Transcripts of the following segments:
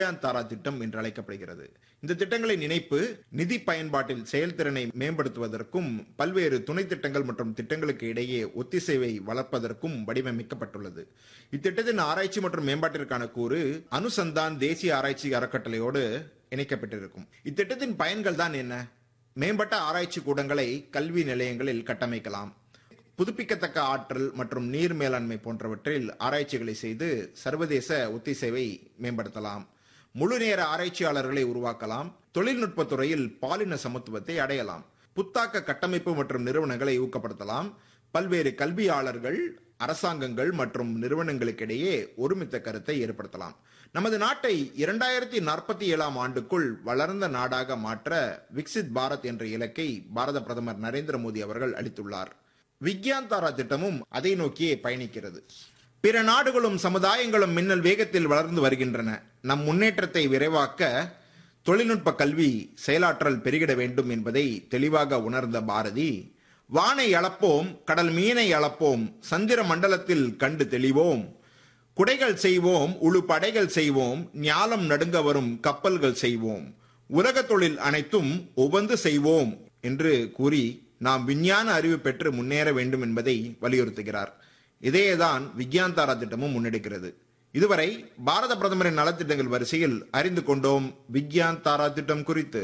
தாரா திட்டம் என்று அழைக்கப்படுகிறது இந்த திட்டங்களின் இணைப்பு நிதி பயன்பாட்டில் செயல்திறனை மேம்படுத்துவதற்கும் பல்வேறு துணை திட்டங்கள் மற்றும் திட்டங்களுக்கு இடையே ஒத்திசைவை வளர்ப்பதற்கும் வடிவமைக்கப்பட்டுள்ளது இத்திட்டத்தின் ஆராய்ச்சி மற்றும் மேம்பாட்டிற்கான கூறு அனுசந்தான் தேசிய ஆராய்ச்சி அறக்கட்டளையோடு இணைக்கப்பட்டிருக்கும் இத்திட்டத்தின் பயன்கள் தான் என்ன மேம்பட்ட ஆராய்ச்சி கூடங்களை கல்வி நிலையங்களில் கட்டமைக்கலாம் புதுப்பிக்கத்தக்க ஆற்றல் மற்றும் நீர் மேலாண்மை போன்றவற்றில் ஆராய்ச்சிகளை செய்து சர்வதேச ஒத்திசைவை மேம்படுத்தலாம் முழு நேர ஆராய்ச்சியாளர்களை உருவாக்கலாம் தொழில்நுட்பத் துறையில் பாலின சமத்துவத்தை அடையலாம் புத்தாக்க கட்டமைப்பு மற்றும் நிறுவனங்களை ஊக்கப்படுத்தலாம் பல்வேறு கல்வியாளர்கள் அரசாங்கங்கள் மற்றும் நிறுவனங்களுக்கிடையே ஒருமித்த கருத்தை ஏற்படுத்தலாம் நமது நாட்டை இரண்டாயிரத்தி நாற்பத்தி ஏழாம் ஆண்டுக்குள் வளர்ந்த நாடாக மாற்ற விக்சித் பாரத் என்ற இலக்கை பாரத பிரதமர் நரேந்திர மோடி அவர்கள் அளித்துள்ளார் விக்யான் தாரா திட்டமும் அதை நோக்கியே பயணிக்கிறது பிற நாடுகளும் சமுதாயங்களும் மின்னல் வேகத்தில் வளர்ந்து வருகின்றன நம் முன்னேற்றத்தை விரைவாக்க தொழில்நுட்ப கல்வி செயலாற்றல் பெருகிட வேண்டும் என்பதை தெளிவாக உணர்ந்த பாரதி வானை அளப்போம் கடல் மீனை அளப்போம் சந்திர மண்டலத்தில் கண்டு தெளிவோம் குடைகள் செய்வோம் உழு படைகள் செய்வோம் ஞாலம் நடுங்க வரும் கப்பல்கள் செய்வோம் உலக தொழில் அனைத்தும் உவந்து செய்வோம் என்று கூறி நாம் விஞ்ஞான அறிவு பெற்று முன்னேற வேண்டும் என்பதை வலியுறுத்துகிறார் இதையேதான் விக்யான் தாரா திட்டமும் முன்னெடுக்கிறது இதுவரை பாரத பிரதமரின் நலத்திட்டங்கள் வரிசையில் அறிந்து கொண்டோம் விக்யான் தாரா திட்டம் குறித்து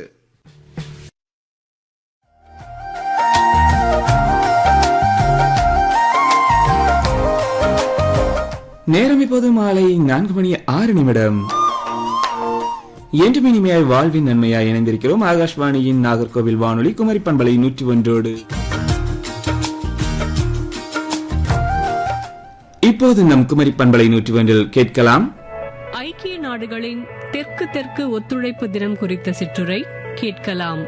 நேரம் இப்போது மாலை நான்கு மணி ஆறு நிமிடம் என்று இனிமையாய் வாழ்வின் நன்மையாய் இணைந்திருக்கிறோம் ஆகாஷ்வாணியின் நாகர்கோவில் வானொலி குமரி பண்பலை நூற்றி ஒன்றோடு இப்போது நம் குமரி பண்பலை நூற்றி ஒன்றில் கேட்கலாம் ஐக்கிய நாடுகளின் தெற்கு தெற்கு ஒத்துழைப்பு தினம் குறித்த சிற்றுரை கேட்கலாம்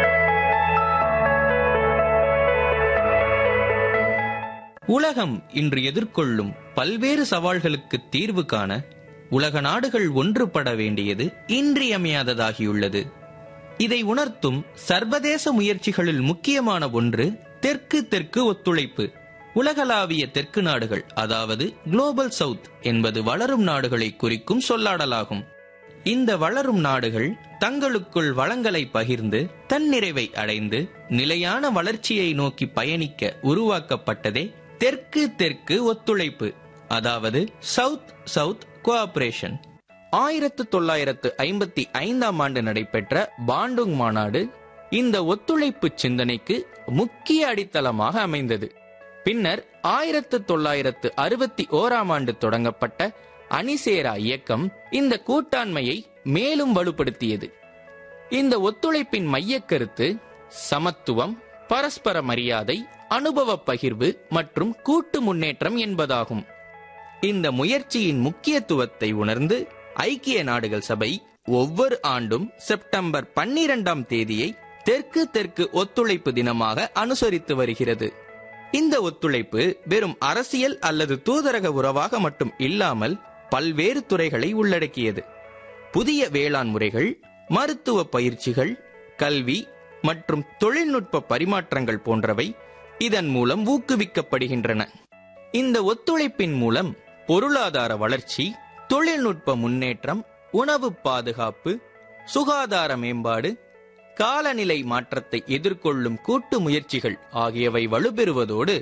உலகம் இன்று எதிர்கொள்ளும் பல்வேறு சவால்களுக்கு தீர்வு காண உலக நாடுகள் ஒன்றுபட வேண்டியது இன்றியமையாததாகியுள்ளது இதை உணர்த்தும் சர்வதேச முயற்சிகளில் முக்கியமான ஒன்று தெற்கு தெற்கு ஒத்துழைப்பு உலகளாவிய தெற்கு நாடுகள் அதாவது குளோபல் சவுத் என்பது வளரும் நாடுகளை குறிக்கும் சொல்லாடலாகும் இந்த வளரும் நாடுகள் தங்களுக்குள் வளங்களை பகிர்ந்து தன்னிறைவை அடைந்து நிலையான வளர்ச்சியை நோக்கி பயணிக்க உருவாக்கப்பட்டதே தெற்கு தெற்கு ஒத்துழைப்பு அதாவது சவுத் சவுத் கோஆபரேஷன் ஆயிரத்து தொள்ளாயிரத்து ஐம்பத்தி ஐந்தாம் ஆண்டு நடைபெற்ற பாண்டுங் மாநாடு இந்த ஒத்துழைப்பு சிந்தனைக்கு முக்கிய அடித்தளமாக அமைந்தது பின்னர் ஆயிரத்து தொள்ளாயிரத்து அறுபத்தி ஓராம் ஆண்டு தொடங்கப்பட்ட அணிசேரா இயக்கம் இந்த கூட்டாண்மையை மேலும் வலுப்படுத்தியது இந்த ஒத்துழைப்பின் மையக்கருத்து சமத்துவம் பரஸ்பர மரியாதை அனுபவ பகிர்வு மற்றும் கூட்டு முன்னேற்றம் என்பதாகும் இந்த முயற்சியின் முக்கியத்துவத்தை உணர்ந்து ஐக்கிய நாடுகள் சபை ஒவ்வொரு ஆண்டும் செப்டம்பர் பன்னிரெண்டாம் தேதியை தெற்கு தெற்கு ஒத்துழைப்பு தினமாக அனுசரித்து வருகிறது இந்த ஒத்துழைப்பு வெறும் அரசியல் அல்லது தூதரக உறவாக மட்டும் இல்லாமல் பல்வேறு துறைகளை உள்ளடக்கியது புதிய வேளாண் முறைகள் மருத்துவ பயிற்சிகள் கல்வி மற்றும் தொழில்நுட்ப பரிமாற்றங்கள் போன்றவை இதன் மூலம் ஊக்குவிக்கப்படுகின்றன இந்த ஒத்துழைப்பின் மூலம் பொருளாதார வளர்ச்சி தொழில்நுட்ப முன்னேற்றம் உணவு பாதுகாப்பு சுகாதார மேம்பாடு காலநிலை மாற்றத்தை எதிர்கொள்ளும் கூட்டு முயற்சிகள் ஆகியவை வலுப்பெறுவதோடு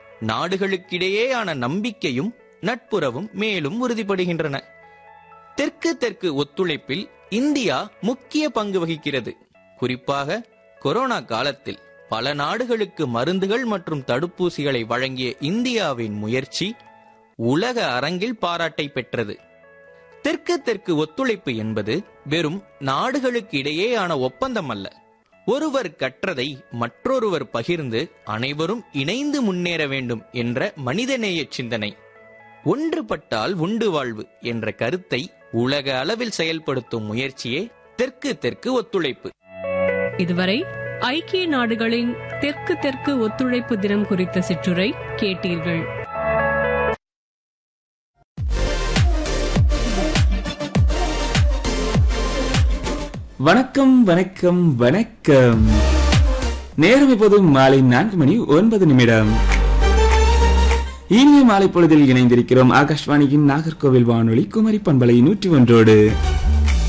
நாடுகளுக்கிடையேயான நம்பிக்கையும் நட்புறவும் மேலும் உறுதிப்படுகின்றன தெற்கு தெற்கு ஒத்துழைப்பில் இந்தியா முக்கிய பங்கு வகிக்கிறது குறிப்பாக கொரோனா காலத்தில் பல நாடுகளுக்கு மருந்துகள் மற்றும் தடுப்பூசிகளை வழங்கிய இந்தியாவின் முயற்சி உலக அரங்கில் பாராட்டை பெற்றது தெற்கு தெற்கு ஒத்துழைப்பு என்பது வெறும் நாடுகளுக்கு இடையேயான ஒப்பந்தம் அல்ல ஒருவர் கற்றதை மற்றொருவர் பகிர்ந்து அனைவரும் இணைந்து முன்னேற வேண்டும் என்ற மனிதநேய சிந்தனை ஒன்றுபட்டால் உண்டு வாழ்வு என்ற கருத்தை உலக அளவில் செயல்படுத்தும் முயற்சியே தெற்கு தெற்கு ஒத்துழைப்பு இதுவரை ஐக்கிய நாடுகளின் தெற்கு தெற்கு ஒத்துழைப்பு தினம் குறித்த சிற்றுரை கேட்டீர்கள் வணக்கம் வணக்கம் வணக்கம் நேரம் இப்போது மாலை நான்கு மணி ஒன்பது நிமிடம் இனிய மாலை பொழுதில் இணைந்திருக்கிறோம் ஆகாஷ்வாணியின் நாகர்கோவில் வானொலி குமரி பண்பலை நூற்றி ஒன்றோடு